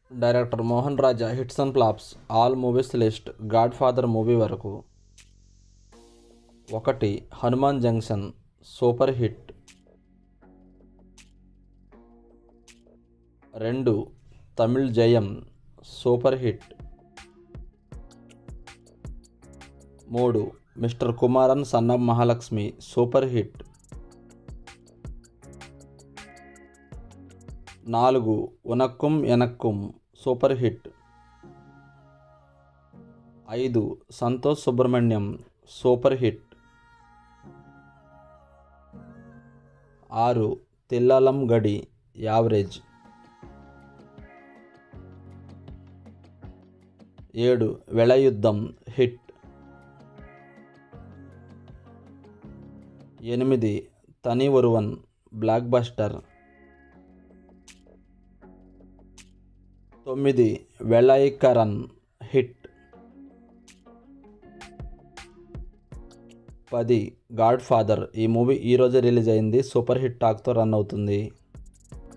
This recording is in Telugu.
director Mohan Raja hits and flops all movies list godfather movie వరకు ఒకటి హనుమాన్ జంక్షన్ సూపర్ హిట్ రెండు తమిళ్ జయం సూపర్ హిట్ మూడు mister Kumaran son of Mahalakshmi super hit నాలుగు ఉనక్కుం ఎనక్కుం సూపర్ హిట్ ఐదు సంతోష్ సుబ్రహ్మణ్యం సూపర్ హిట్ ఆరు తిల్లాలం గడి యావరేజ్ ఏడు వెళయుద్ధం హిట్ ఎనిమిది తని ఒరువన్ బ్లాక్ బస్టర్ తొమ్మిది వెళైకరన్ హిట్ పది గాడ్ ఫాదర్ ఈ మూవీ ఈరోజే రిలీజ్ అయింది సూపర్ హిట్ టాక్తో రన్ అవుతుంది